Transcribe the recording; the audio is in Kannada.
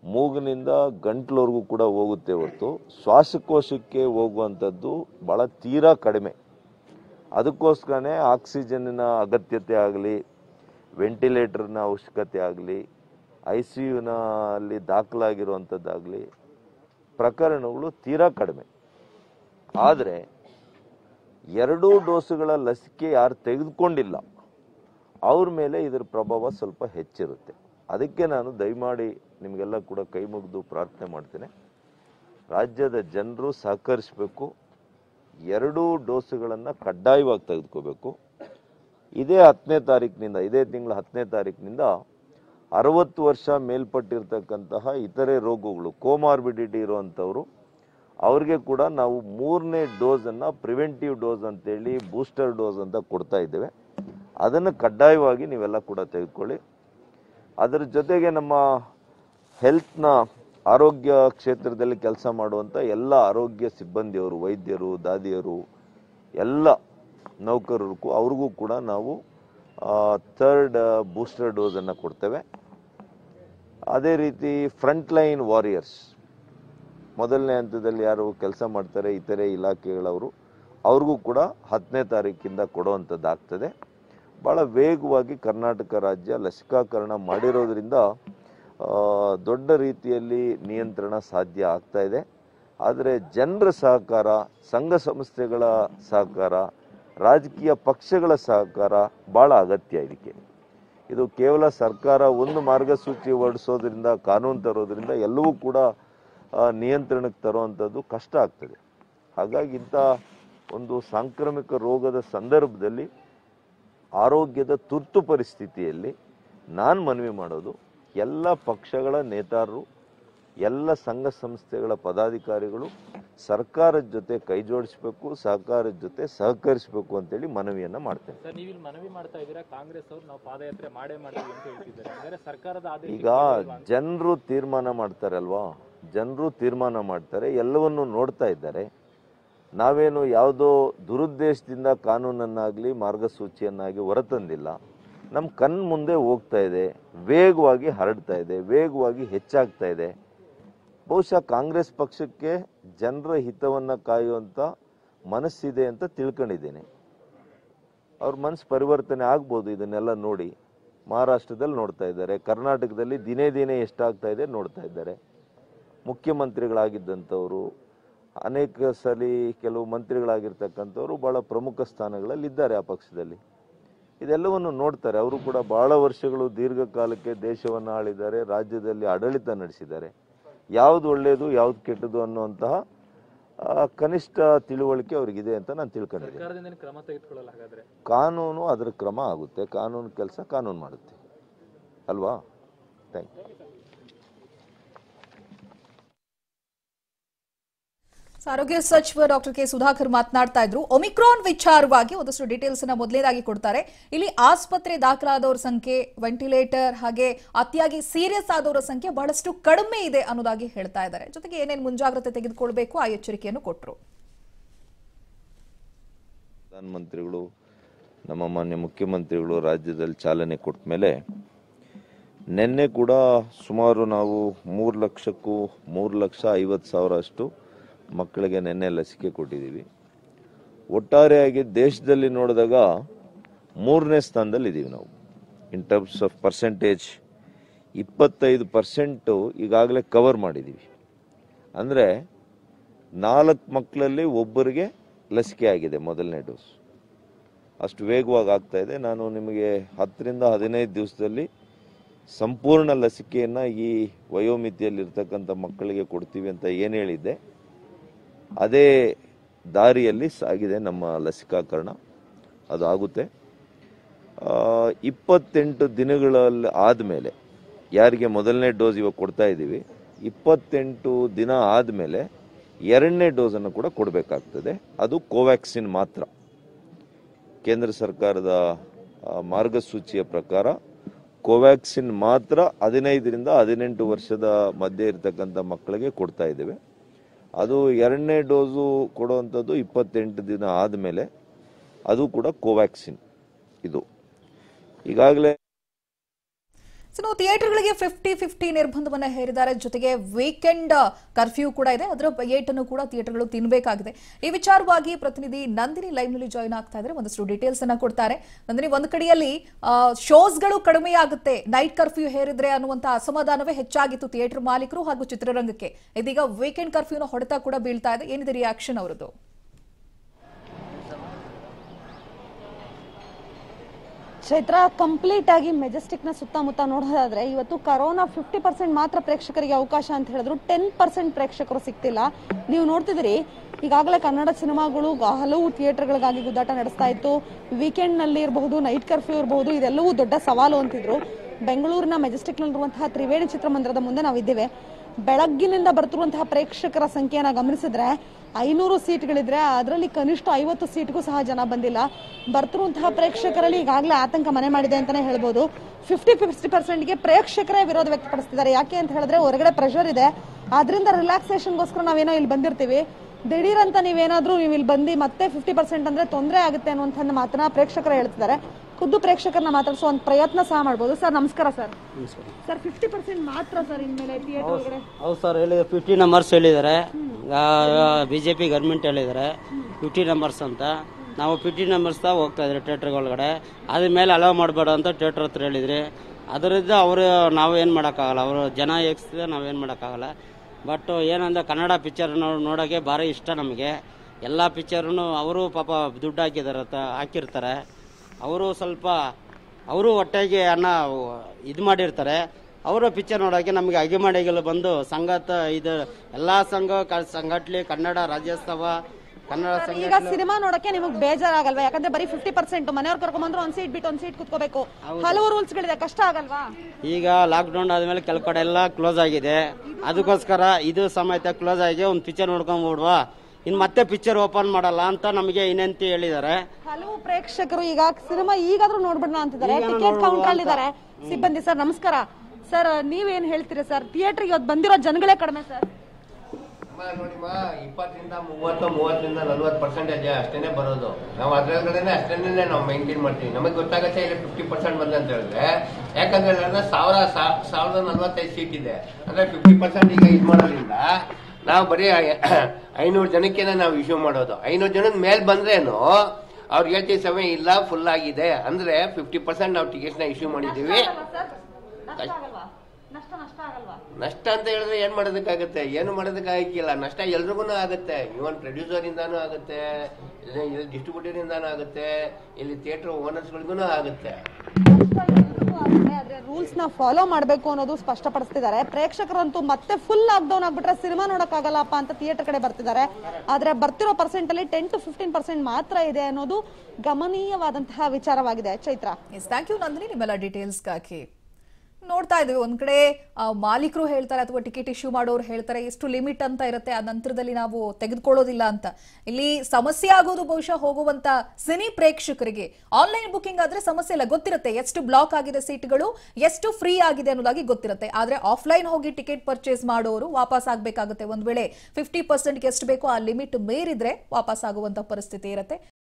ಮೂಗಿನಿಂದ ಗಂಟ್ಲವರೆಗೂ ಕೂಡ ಹೋಗುತ್ತೆ ಹೊರತು ಶ್ವಾಸಕೋಶಕ್ಕೆ ಹೋಗುವಂಥದ್ದು ಭಾಳ ತೀರಾ ಕಡಿಮೆ ಅದಕ್ಕೋಸ್ಕರನೇ ಆಕ್ಸಿಜನ್ನಿನ ಅಗತ್ಯತೆ ಆಗಲಿ ವೆಂಟಿಲೇಟರ್ನ ಅವಶ್ಯಕತೆ ಆಗಲಿ ಐ ಸಿ ಯುನಲ್ಲಿ ದಾಖಲಾಗಿರುವಂಥದ್ದಾಗಲಿ ಪ್ರಕರಣಗಳು ತೀರಾ ಕಡಿಮೆ ಆದರೆ ಎರಡೂ ಡೋಸುಗಳ ಲಸಿಕೆ ಯಾರು ತೆಗೆದುಕೊಂಡಿಲ್ಲ ಅವ್ರ ಮೇಲೆ ಇದರ ಪ್ರಭಾವ ಸ್ವಲ್ಪ ಹೆಚ್ಚಿರುತ್ತೆ ಅದಕ್ಕೆ ನಾನು ದಯಮಾಡಿ ನಿಮಗೆಲ್ಲ ಕೂಡ ಕೈ ಮುಗಿದು ಪ್ರಾರ್ಥನೆ ಮಾಡ್ತೇನೆ ರಾಜ್ಯದ ಜನರು ಸಹಕರಿಸಬೇಕು ಎರಡೂ ಡೋಸುಗಳನ್ನು ಕಡ್ಡಾಯವಾಗಿ ತೆಗೆದುಕೋಬೇಕು ಇದೇ ಹತ್ತನೇ ತಾರೀಕಿನಿಂದ ಇದೇ ತಿಂಗಳ ಹತ್ತನೇ ತಾರೀಕಿನಿಂದ ಅರವತ್ತು ವರ್ಷ ಮೇಲ್ಪಟ್ಟಿರ್ತಕ್ಕಂತಹ ಇತರೆ ರೋಗಗಳು ಕೋಮಾರ್ಬಿಡಿಟಿ ಇರುವಂಥವ್ರು ಅವ್ರಿಗೆ ಕೂಡ ನಾವು ಮೂರನೇ ಡೋಸನ್ನು ಪ್ರಿವೆಂಟಿವ್ ಡೋಸ್ ಅಂತೇಳಿ ಬೂಸ್ಟರ್ ಡೋಸ್ ಅಂತ ಕೊಡ್ತಾ ಇದ್ದೇವೆ ಅದನ್ನು ಕಡ್ಡಾಯವಾಗಿ ನೀವೆಲ್ಲ ಕೂಡ ತೆಗೆದುಕೊಳ್ಳಿ ಅದರ ಜೊತೆಗೆ ನಮ್ಮ ಹೆಲ್ತ್ನ ಆರೋಗ್ಯ ಕ್ಷೇತ್ರದಲ್ಲಿ ಕೆಲಸ ಮಾಡುವಂಥ ಎಲ್ಲ ಆರೋಗ್ಯ ಸಿಬ್ಬಂದಿಯವರು ವೈದ್ಯರು ದಾದಿಯರು ಎಲ್ಲ ನೌಕರರಿಗೂ ಅವ್ರಿಗೂ ಕೂಡ ನಾವು ಥರ್ಡ್ ಬೂಸ್ಟರ್ ಡೋಸನ್ನು ಕೊಡ್ತೇವೆ ಅದೇ ರೀತಿ ಫ್ರಂಟ್ ಲೈನ್ ವಾರಿಯರ್ಸ್ ಮೊದಲನೇ ಹಂತದಲ್ಲಿ ಯಾರು ಕೆಲಸ ಮಾಡ್ತಾರೆ ಇತರೆ ಇಲಾಖೆಗಳವರು ಅವ್ರಿಗೂ ಕೂಡ ಹತ್ತನೇ ತಾರೀಕಿಂದ ಕೊಡುವಂಥದ್ದಾಗ್ತದೆ ಭಾಳ ವೇಗವಾಗಿ ಕರ್ನಾಟಕ ರಾಜ್ಯ ಲಸಿಕಾಕರಣ ಮಾಡಿರೋದ್ರಿಂದ ಆ, ದೊಡ್ಡ ರೀತಿಯಲ್ಲಿ ನಿಯಂತ್ರಣ ಸಾಧ್ಯ ಆಗ್ತಾ ಇದೆ ಆದರೆ ಜನರ ಸಹಕಾರ ಸಂಘ ಸಂಸ್ಥೆಗಳ ಸಹಕಾರ ರಾಜಕೀಯ ಪಕ್ಷಗಳ ಸಹಕಾರ ಭಾಳ ಅಗತ್ಯ ಇದಕ್ಕೆ ಇದು ಕೇವಲ ಸರ್ಕಾರ ಒಂದು ಮಾರ್ಗಸೂಚಿ ಹೊರಡಿಸೋದ್ರಿಂದ ಕಾನೂನು ತರೋದ್ರಿಂದ ಎಲ್ಲವೂ ಕೂಡ ಆ, ನಿಯಂತ್ರಣಕ್ಕೆ ತರುವಂಥದ್ದು ಕಷ್ಟ ಆಗ್ತದೆ ಹಾಗಾಗಿ ಇಂಥ ಒಂದು ಸಾಂಕ್ರಾಮಿಕ ರೋಗದ ಸಂದರ್ಭದಲ್ಲಿ ಆರೋಗ್ಯದ ತುರ್ತು ಪರಿಸ್ಥಿತಿಯಲ್ಲಿ ನಾನು ಮನವಿ ಮಾಡೋದು ಎಲ್ಲ ಪಕ್ಷಗಳ ನೇತಾರರು ಎಲ್ಲ ಸಂಘ ಸಂಸ್ಥೆಗಳ ಪದಾಧಿಕಾರಿಗಳು ಸರ್ಕಾರದ ಜೊತೆ ಕೈ ಜೋಡಿಸ್ಬೇಕು ಸಹಕಾರದ ಜೊತೆ ಸಹಕರಿಸಬೇಕು ಅಂತೇಳಿ ಮನವಿಯನ್ನು ಮಾಡ್ತೇನೆ ಸರ್ ನೀವು ಇಲ್ಲಿ ಮನವಿ ಮಾಡ್ತಾ ಇದ್ದೀರಾ ಕಾಂಗ್ರೆಸ್ ಅವರು ನಾವು ಪಾದಯಾತ್ರೆ ಮಾಡೇ ಮಾಡ್ತೀವಿ ಅಂತ ಹೇಳ್ತಿದ್ದಾರೆ ಹಾಗಾದ್ರೆ ಸರ್ಕಾರದ ಆದೇಶ ಈಗ ಜನರು ತೀರ್ಮಾನ ಮಾಡ್ತಾರಲ್ವಾ ಜನರು ತೀರ್ಮಾನ ಮಾಡ್ತಾರೆ ಎಲ್ಲವನ್ನು ನೋಡ್ತಾ ಇದ್ದಾರೆ ನಾವೇನು ಯಾವುದೋ ದುರುದ್ದೇಶದಿಂದ ಕಾನೂನನ್ನಾಗಲಿ ಮಾರ್ಗಸೂಚಿಯನ್ನಾಗಿ ಹೊರತಂದಿಲ್ಲ ನಮ್ಮ ಕಣ್ಣು ಮುಂದೆ ಹೋಗ್ತಾ ಇದೆ ವೇಗವಾಗಿ ಹರಡ್ತಾ ಇದೆ ವೇಗವಾಗಿ ಹೆಚ್ಚಾಗ್ತಾ ಇದೆ ಬಹುಶಃ ಕಾಂಗ್ರೆಸ್ ಪಕ್ಷಕ್ಕೆ ಜನರ ಹಿತವನ್ನು ಕಾಯುವಂಥ ಮನಸ್ಸಿದೆ ಅಂತ ತಿಳ್ಕೊಂಡಿದ್ದೇನೆ ಅವ್ರ ಮನಸ್ಸು ಪರಿವರ್ತನೆ ಆಗ್ಬೋದು ಇದನ್ನೆಲ್ಲ ನೋಡಿ ಮಹಾರಾಷ್ಟ್ರದಲ್ಲಿ ನೋಡ್ತಾ ಇದ್ದಾರೆ ಕರ್ನಾಟಕದಲ್ಲಿ ದಿನೇ ದಿನೇ ಎಷ್ಟಾಗ್ತಾ ಇದೆ ನೋಡ್ತಾ ಇದ್ದಾರೆ ಮುಖ್ಯಮಂತ್ರಿಗಳಾಗಿದ್ದಂಥವರು ಅನೇಕ ಸಲಿ ಕೆಲವು ಮಂತ್ರಿಗಳಾಗಿರ್ತಕ್ಕಂಥವ್ರು ಭಾಳ ಪ್ರಮುಖ ಸ್ಥಾನಗಳಲ್ಲಿ ಇದ್ದಾರೆ ಆ ಪಕ್ಷದಲ್ಲಿ ಇದೆಲ್ಲವನ್ನು ನೋಡ್ತಾರೆ ಅವರು ಕೂಡ ಬಹಳ ವರ್ಷಗಳು ದೀರ್ಘಕಾಲಕ್ಕೆ ದೇಶವನ್ನು ಆಳಿದ್ದಾರೆ ರಾಜ್ಯದಲ್ಲಿ ಆಡಳಿತ ನಡೆಸಿದ್ದಾರೆ ಯಾವುದು ಒಳ್ಳೆಯದು ಯಾವುದು ಕೆಟ್ಟದು ಅನ್ನುವಂತಹ ಆ, ಕನಿಷ್ಠ ತಿಳುವಳಿಕೆ ಅವ್ರಿಗಿದೆ ಅಂತ ನಾನು ತಿಳ್ಕೊಂಡಿದ್ದೀನಿ ಸರ್ಕಾರದಿಂದ ಕ್ರಮ ತೆಗೆದುಕೊಳ್ಳಲ್ಲ ಹಾಗಾದ್ರೆ ಕಾನೂನು ಅದರ ಕ್ರಮ ಆಗುತ್ತೆ ಕಾನೂನು ಕೆಲಸ ಕಾನೂನು ಮಾಡುತ್ತೆ ಅಲ್ವಾ ಥ್ಯಾಂಕ್ ಯು ಸೊ ಆರೋಗ್ಯ ಸಚಿವ ಡಾಕ್ಟರ್ ಕೆ ಸುಧಾಕರ್ ಮಾತನಾಡ್ತಾ ಇದ್ರು ಒಮಿಕ್ರಾನ್ ವಿಚಾರವಾಗಿ ಒಂದಷ್ಟು ಡೀಟೇಲ್ಸ್ ಅನ್ನ ಮೊದಲನೇದಾಗಿ ಕೊಡ್ತಾರೆ ಇಲ್ಲಿ ಆಸ್ಪತ್ರೆ ದಾಖಲಾದವರ ಸಂಖ್ಯೆ ವೆಂಟಿಲೇಟರ್ ಹಾಗೆ ಅತಿಯಾಗಿ ಸೀರಿಯಸ್ ಆದವರ ಸಂಖ್ಯೆ ಬಹಳಷ್ಟು ಕಡಿಮೆ ಇದೆ ಅನ್ನೋದಾಗಿ ಹೇಳ್ತಾ ಇದ್ದಾರೆ ಜೊತೆಗೆ ಏನೇನು ಮುಂಜಾಗ್ರತೆ ತೆಗೆದುಕೊಳ್ಬೇಕು ಆ ಎಚ್ಚರಿಕೆಯನ್ನು ಕೊಟ್ಟರು ಪ್ರಧಾನಮಂತ್ರಿಗಳು ನಮ್ಮ ಮಾನ್ಯ ಮುಖ್ಯಮಂತ್ರಿಗಳು ರಾಜ್ಯದಲ್ಲಿ ಚಾಲನೆ ಕೊಟ್ಟ ಮೇಲೆ ನಿನ್ನೆ ಕೂಡ ಸುಮಾರು ನಾವು ಮೂರು ಲಕ್ಷಕ್ಕೂ ಮೂರು ಲಕ್ಷ ಐವತ್ತು ಸಾವಿರ ಅಷ್ಟು ಮಕ್ಕಳಿಗೆ ನಿನ್ನೆ ಲಸಿಕೆ ಕೊಟ್ಟಿದ್ದೀವಿ ಒಟ್ಟಾರೆಯಾಗಿ ದೇಶದಲ್ಲಿ ನೋಡಿದಾಗ ಮೂರನೇ ಸ್ಥಾನದಲ್ಲಿ ಇದ್ದೀವಿ ನಾವು ಇನ್ ಟರ್ಮ್ಸ್ ಆಫ್ ಪರ್ಸೆಂಟೇಜ್ ಇಪ್ಪತ್ತೈದು ಪರ್ಸೆಂಟು ಈಗಾಗಲೇ ಕವರ್ ಮಾಡಿದ್ದೀವಿ ಅಂದರೆ ನಾಲ್ಕು ಮಕ್ಕಳಲ್ಲಿ ಒಬ್ಬರಿಗೆ ಲಸಿಕೆ ಆಗಿದೆ ಮೊದಲನೇ ಡೋಸ್ ಅಷ್ಟು ವೇಗವಾಗಿ ಆಗ್ತಾ ಇದೆ ನಾನು ನಿಮಗೆ ಹತ್ತರಿಂದ ಹದಿನೈದು ದಿವಸದಲ್ಲಿ ಸಂಪೂರ್ಣ ಲಸಿಕೆಯನ್ನು ಈ ವಯೋಮಿತಿಯಲ್ಲಿರ್ತಕ್ಕಂಥ ಮಕ್ಕಳಿಗೆ ಕೊಡ್ತೀವಿ ಅಂತ ಏನು ಹೇಳಿದ್ದೆ ಅದೇ ದಾರಿಯಲ್ಲಿ ಸಾಗಿದೆ ನಮ್ಮ ಲಸಿಕಾಕರಣ ಅದು ಆಗುತ್ತೆ ಆ, ಇಪ್ಪತ್ತೆಂಟು ದಿನಗಳಲ್ಲಿ ಆದಮೇಲೆ ಯಾರಿಗೆ ಮೊದಲನೇ ಡೋಸ್ ಇವಾಗ ಕೊಡ್ತಾ ಇದ್ದೀವಿ ಇಪ್ಪತ್ತೆಂಟು ದಿನ ಆದಮೇಲೆ ಎರಡನೇ ಡೋಸನ್ನು ಕೂಡ ಕೊಡಬೇಕಾಗ್ತದೆ ಅದು ಕೋವ್ಯಾಕ್ಸಿನ್ ಮಾತ್ರ ಕೇಂದ್ರ ಸರ್ಕಾರದ ಆ, ಮಾರ್ಗಸೂಚಿಯ ಪ್ರಕಾರ ಕೋವ್ಯಾಕ್ಸಿನ್ ಮಾತ್ರ ಹದಿನೈದರಿಂದ ಹದಿನೆಂಟು ವರ್ಷದ ಮಧ್ಯೆ ಇರತಕ್ಕಂಥ ಮಕ್ಕಳಿಗೆ ಕೊಡ್ತಾ ಇದ್ದೇವೆ ಅದು ಎರಡನೇ ಡೋಸು ಕೊಡುವಂಥದ್ದು ಇಪ್ಪತ್ತೆಂಟು ದಿನ ಆದಮೇಲೆ ಅದು ಕೂಡ ಕೋವ್ಯಾಕ್ಸಿನ್ ಇದು ಈಗಾಗಲೇ ಸೊ ನಾವು ಥಿಯೇಟರ್ಗಳಿಗೆ ಫಿಫ್ಟಿ ಫಿಫ್ಟಿ ನಿರ್ಬಂಧವನ್ನ ಹೇರಿದ್ದಾರೆ ಜೊತೆಗೆ ವೀಕೆಂಡ್ ಕರ್ಫ್ಯೂ ಕೂಡ ಇದೆ ಅದರ ಏಟನ್ನು ಕೂಡ ಥಿಯೇಟರ್ಗಳು ತಿನ್ನಬೇಕಾಗಿದೆ ಈ ವಿಚಾರವಾಗಿ ಪ್ರತಿನಿಧಿ ನಂದಿನಿ ಲೈವ್ ನಲ್ಲಿ ಜಾಯಿನ್ ಆಗ್ತಾ ಇದ್ದಾರೆ ಒಂದಷ್ಟು ಡೀಟೇಲ್ಸ್ ಅನ್ನ ಕೊಡ್ತಾರೆ ನಂದಿನಿ ಒಂದು ಕಡೆಯಲ್ಲಿ ಶೋಸ್ಗಳು ಕಡಿಮೆಯಾಗುತ್ತೆ ನೈಟ್ ಕರ್ಫ್ಯೂ ಹೇರಿದ್ರೆ ಅನ್ನುವಂತ ಅಸಮಾಧಾನವೇ ಹೆಚ್ಚಾಗಿತ್ತು ಥಿಯೇಟರ್ ಮಾಲೀಕರು ಹಾಗೂ ಚಿತ್ರರಂಗಕ್ಕೆ ಇದೀಗ ವೀಕೆಂಡ್ ಕರ್ಫ್ಯೂನ ಹೊಡೆತ ಕೂಡ ಬೀಳ್ತಾ ಇದೆ ಏನಿದೆ ರಿಯಾಕ್ಷನ್ ಅವರದ್ದು ಚೈತ್ರ ಕಂಪ್ಲೀಟ್ ಆಗಿ ಮೆಜೆಸ್ಟಿಕ್ ನ ಸುತ್ತಮುತ್ತ ನೋಡೋದಾದ್ರೆ ಇವತ್ತು ಕರೋನಾ ಫಿಫ್ಟಿ ಪರ್ಸೆಂಟ್ ಮಾತ್ರ ಪ್ರೇಕ್ಷಕರಿಗೆ ಅವಕಾಶ ಅಂತ ಹೇಳಿದ್ರು ಟೆನ್ ಪರ್ಸೆಂಟ್ ಪ್ರೇಕ್ಷಕರು ಸಿಗ್ತಿಲ್ಲ ನೀವು ನೋಡ್ತಿದ್ದೀರಿ ಈಗಾಗಲೇ ಕನ್ನಡ ಸಿನಿಮಾಗಳು ಗ- ಹಲವು ಥಿಯೇಟರ್ಗಳಿಗಾಗಿ ಗುದ್ದಾಟ ನಡೆಸ್ತಾ ಇತ್ತು ವೀಕೆಂಡ್ ನಲ್ಲಿ ಇರಬಹುದು ನೈಟ್ ಕರ್ಫ್ಯೂ ಇರಬಹುದು ಇದೆಲ್ಲವೂ ದೊಡ್ಡ ಸವಾಲು ಅಂತಿದ್ರು ಬೆಂಗಳೂರಿನ ಮೆಜೆಸ್ಟಿಕ್ ನಲ್ಲಿರುವಂತಹ ತ್ರಿವೇಣಿ ಚಿತ್ರಮಂದಿರದ ಮುಂದೆ ನಾವಿದ್ದೇವೆ ಬೆಳಗ್ಗಿನಿಂದ ಬರ್ತಿರುವಂತಹ ಪ್ರೇಕ್ಷಕರ ಸಂಖ್ಯೆಯನ್ನ ಗಮನಿಸಿದ್ರೆ ಐನೂರು ಸೀಟ್ಗಳಿದ್ರೆ ಅದರಲ್ಲಿ ಕನಿಷ್ಠ ಐವತ್ತು ಸೀಟ್ಗೂ ಸಹ ಜನ ಬಂದಿಲ್ಲ ಬರ್ತಿರುವಂತಹ ಪ್ರೇಕ್ಷಕರಲ್ಲಿ ಈಗಾಗಲೇ ಆತಂಕ ಮನೆ ಮಾಡಿದೆ ಅಂತಾನೆ ಹೇಳ್ಬೋದು ಫಿಫ್ಟಿ ಫಿಫ್ಟಿ ಪರ್ಸೆಂಟ್ಗೆ ಪ್ರೇಕ್ಷಕರೇ ವಿರೋಧ ವ್ಯಕ್ತಪಡಿಸ್ತಿದ್ದಾರೆ ಯಾಕೆ ಅಂತ ಹೇಳಿದ್ರೆ ಹೊರಗಡೆ ಪ್ರೆಷರ್ ಇದೆ ಆದ್ರಿಂದ ರಿಲ್ಯಾಕ್ಸೇಷನ್ಗೋಸ್ಕರ ನಾವೇನೋ ಇಲ್ಲಿ ಬಂದಿರ್ತೀವಿ ದಿಢೀರ್ ಅಂತ ನೀವೇನಾದ್ರೂ ನೀವು ಇಲ್ಲಿ ಬಂದು ಮತ್ತೆ ಫಿಫ್ಟಿ ಪರ್ಸೆಂಟ್ ಅಂದ್ರೆ ತೊಂದರೆ ಆಗುತ್ತೆ ಅನ್ನುವಂಥ ಮಾತನ್ನ ಪ್ರೇಕ್ಷಕರು ಹೇಳ್ತಿದ್ದಾರೆ ಖುದ್ದು ಪ್ರೇಕ್ಷಕರನ್ನ ಮಾತಾಡಿಸೋ ಒಂದು ಪ್ರಯತ್ನ ಸಹ ಮಾಡ್ಬೋದು ಸರ್ ನಮಸ್ಕಾರ ಸರ್ ಸರ್ ಫಿಫ್ಟಿ ಪರ್ಸೆಂಟ್ ಮಾತ್ರ ಸರ್ ಇನ್ಮೇಲೆ ಥಿಯೇಟರ್ ಒಳಗಡೆ ಹೌದು ಸರ್ ಹೇಳಿದ್ದಾರೆ ಫಿಫ್ಟಿ ನಂಬರ್ಸ್ ಹೇಳಿದ್ದಾರೆ ಬಿ ಜೆ ಪಿ ಗೌರ್ಮೆಂಟ್ ಹೇಳಿದ್ದಾರೆ ಫಿಫ್ಟಿ ನಂಬರ್ಸ್ ಅಂತ ನಾವು ಫಿಫ್ಟಿ ನಂಬರ್ಸ್ ತಾ ಹೋಗ್ತಾ ಇದ್ರಿ ಥಿಯೇಟ್ರ್ ಒಳಗಡೆ ಅದ್ರ ಮೇಲೆ ಅಲೋ ಮಾಡಬೇಡ ಅಂತ ಥಿಯೇಟ್ರ್ ಹತ್ರ ಹೇಳಿದ್ರಿ ಅದರಿಂದ ಅವರು ನಾವು ಏನು ಮಾಡೋಕ್ಕಾಗಲ್ಲ ಅವರು ಜನ ಏಕ್ಸಿದ್ರೆ ನಾವೇನು ಮಾಡೋಕ್ಕಾಗಲ್ಲ ಬಟ್ ಏನಂದ್ರೆ ಕನ್ನಡ ಪಿಕ್ಚರ್ ನೋಡೋಕ್ಕೆ ಭಾರಿ ಇಷ್ಟ ನಮಗೆ ಎಲ್ಲ ಪಿಕ್ಚರ್ನು ಅವರು ಪಾಪ ದುಡ್ಡು ಹಾಕಿದಾರೆ ಹಾಕಿರ್ತಾರೆ ಅವರು ಸ್ವಲ್ಪ ಅವರು ಹೊಟ್ಟೆಗೆ ಅನ್ನ ಇದು ಮಾಡಿರ್ತಾರೆ ಅವರು ಪಿಕ್ಚರ್ ನೋಡೋಕೆ ನಮಗೆ ಅಗಿಮಾಡಿಗಳು ಬಂದು ಸಂಘತ ಇದು ಎಲ್ಲ ಸಂಘ ಕ- ಸಂಘಟ್ಲಿ ಕನ್ನಡ ರಾಜ್ಯೋತ್ಸವ ಕನ್ನಡ ಸಂಘ ಈಗ ಸಿನಿಮಾ ನೋಡಕ್ಕೆ ನಿಮಗೆ ಬೇಜಾರಾಗಲ್ವಾ ಯಾಕಂದ್ರೆ ಬರೀ ಫಿಫ್ಟಿ ಪರ್ಸೆಂಟ್ ಮನೆಯವ್ರು ಕರ್ಕೊಂಡ್ಬಂದ್ರು ಒಂದ್ ಸೀಟ್ ಬಿಟ್ಟು ಒಂದ್ ಸೀಟ್ ಕುತ್ಕೋಬೇಕು ಹಲವು ರೂಲ್ಸ್ ಗಳಿದೆ ಕಷ್ಟ ಆಗಲ್ವಾ ಈಗ ಲಾಕ್ಡೌನ್ ಆದಮೇಲೆ ಕೆಲ ಕಡೆ ಎಲ್ಲ ಕ್ಲೋಸ್ ಆಗಿದೆ ಅದಕ್ಕೋಸ್ಕರ ಇದು ಸಮೇತ ಕ್ಲೋಸ್ ಆಗಿ ಒಂದು ಪಿಕ್ಚರ್ ನೋಡ್ಕೊಂಡ್ಬಿಡುವ ಇನ್ನು ಮತ್ತೆ ಪಿಕ್ಚರ್ ಓಪನ್ ಮಾಡಲ್ಲ ಅಂತ ನಮಗೆ ವಿನಂತಿ ಹೇಳಿದ್ದಾರೆ ಹಲವು ಪ್ರೇಕ್ಷಕರು ಈಗ ಸಿನಿಮಾ ಈಗಾದ್ರೂ ನೋಡ್ಬಿಡೋಣ ಅಂತಿದ್ದಾರೆ ಟಿಕೆಟ್ ಕೌಂಟರ್ ಇದ್ದಾರೆ ಸಿಬ್ಬಂದಿ ಸರ್ ನಮಸ್ಕಾರ ಸರ್ ನೀವೇನ್ ಹೇಳ್ತೀರಿ ಸರ್ ಥಿಯೇಟರ್ ಇವತ್ತು ಬಂದಿರೋ ಜನಗಳೇ ಕಡಿಮೆ ಸರ್ ಅಮ್ಮ ನೋಡಿಮ್ಮ ಇಪ್ಪತ್ತರಿಂದ ಮೂವತ್ತು ಮೂವತ್ತರಿಂದ ನಲ್ವತ್ತು ಪರ್ಸೆಂಟೇಜ್ ಅಷ್ಟೇನೆ ಬರೋದು ನಾವು ಅದ್ರೊಳಗಡೆನೆ ಅಷ್ಟೇನೆ ನಾವು ಮೇಂಟೈನ್ ಮಾಡ್ತೀವಿ ನಮಗೆ ಗೊತ್ತಾಗುತ್ತೆ ಇಲ್ಲಿ ಫಿಫ್ಟಿ ಪರ್ಸೆಂಟ್ ಬಂದ ಅಂತ ಹೇಳಿದ್ರೆ ಯಾಕಂದ್ರೆ ಹೇಳಿದ್ರೆ ಸಾವಿರ ಸಾ- ಸಾವಿರದ ನಲ್ವತ್ತೈದು ಸೀಟ್ ಇದೆ ಅಂದ್ರೆ ಫಿಫ್ಟಿ ಪರ್ಸೆಂಟ್ ಈಗ ಇದು ಮಾಡೋದ್ರಿಂದ ನಾವು ಬರೀ ಐ- ಐನೂರು ಜನಕ್ಕೇನೆ ನಾವು ಇಶ್ಯೂ ಮಾಡೋದು ಐನೂರು ಜನದ ಮೇಲೆ ಬಂದ್ರೇನು ಅವ್ರಿಗೆ ಹೇಳ್ತೀವಿ ಸಮಯ ಇಲ್ಲ ಫುಲ್ ಆಗಿದೆ ಅಂದ್ರೆ ಫಿಫ್ಟಿ ಪರ್ಸೆಂಟ್ ನಾವು ಟಿಕೆಟ್ಸ್ನ ಇಶ್ಯೂ ಮಾಡಿದ್ದೀವಿ ನಷ್ಟ ಅಂತ ಹೇಳಿದ್ರೆ ಏನ್ ಮಾಡೋದಕ್ಕಾಗುತ್ತೆ ಏನು ಮಾಡೋದಕ್ಕಾಗಿಲ್ಲ ನಷ್ಟ ಎಲ್ರಿಗೂ ಆಗುತ್ತೆ ಇವನ್ ಪ್ರೊಡ್ಯೂಸರ್ ಇಂದಾನು ಆಗುತ್ತೆ ಇಲ್ಲಿ ಡಿಸ್ಟ್ರಿಬ್ಯೂಟರ್ ಇಂದಾನು ಆಗುತ್ತೆ ಇಲ್ಲಿ ಥಿಯೇಟರ್ ಓನರ್ಸ್ಗಳಿಗೂ ಆಗುತ್ತೆ ರೂಲ್ಸ್ ನ ಫಾಲೋ ಮಾಡಬೇಕು ಅನ್ನೋದು ಸ್ಪಷ್ಟಪಡಿಸ್ತಿದ್ದಾರೆ ಪ್ರೇಕ್ಷಕರಂತೂ ಮತ್ತೆ ಫುಲ್ ಲಾಕ್ ಡೌನ್ ಆಗ್ಬಿಟ್ರೆ ಸಿನಿಮಾ ನೋಡಕ್ಕಾಗಲ್ಲಪ್ಪ ಅಂತ ಥಿಯೇಟರ್ ಕಡೆ ಬರ್ತಿದ್ದಾರೆ ಆದ್ರೆ ಬರ್ತಿರೋ ಪರ್ಸೆಂಟ್ ಅಲ್ಲಿ ಟೆನ್ ಟು ಫಿಫ್ಟೀನ್ ಪರ್ಸೆಂಟ್ ಮಾತ್ರ ಇದೆ ಅನ್ನೋದು ಗಮನೀಯವಾದಂತಹ ವಿಚಾರವಾಗಿದೆ Chaitra yes thank you Nandini ನಿಮ್ಮೆಲ್ಲ ಡೀಟೇಲ್ಸ್ಗಾಗಿ ನೋಡ್ತಾ ಇದ್ವಿ ಒಂದ್ ಕಡೆ ಆ, ಮಾಲೀಕರು ಹೇಳ್ತಾರೆ ಅಥವಾ ಟಿಕೆಟ್ ಇಶ್ಯೂ ಮಾಡೋರು ಹೇಳ್ತಾರೆ ಎಷ್ಟು ಲಿಮಿಟ್ ಅಂತ ಇರುತ್ತೆ ಆ ನಂತರದಲ್ಲಿ ನಾವು ತೆಗೆದುಕೊಳ್ಳೋದಿಲ್ಲ ಅಂತ ಇಲ್ಲಿ ಸಮಸ್ಯೆ ಆಗೋದು ಬಹುಶಃ ಹೋಗುವಂತ ಸಿನಿ ಪ್ರೇಕ್ಷಕರಿಗೆ ಆನ್ಲೈನ್ ಬುಕಿಂಗ್ ಆದ್ರೆ ಸಮಸ್ಯೆ ಇಲ್ಲ ಗೊತ್ತಿರುತ್ತೆ ಎಷ್ಟು ಬ್ಲಾಕ್ ಆಗಿದೆ ಸೀಟ್ಗಳು ಎಷ್ಟು ಫ್ರೀ ಆಗಿದೆ ಅನ್ನೋದಾಗಿ ಗೊತ್ತಿರುತ್ತೆ ಆದ್ರೆ ಆಫ್ಲೈನ್ ಹೋಗಿ ಟಿಕೆಟ್ ಪರ್ಚೇಸ್ ಮಾಡೋರು ವಾಪಸ್ ಆಗ್ಬೇಕಾಗುತ್ತೆ ಒಂದ್ ವೇಳೆ ಫಿಫ್ಟಿ ಪರ್ಸೆಂಟ್ಗೆ ಎಷ್ಟು ಬೇಕೋ ಆ ಲಿಮಿಟ್ ಮೀರಿದ್ರೆ ವಾಪಸ್ ಆಗುವಂತ ಪರಿಸ್ಥಿತಿ ಇರುತ್ತೆ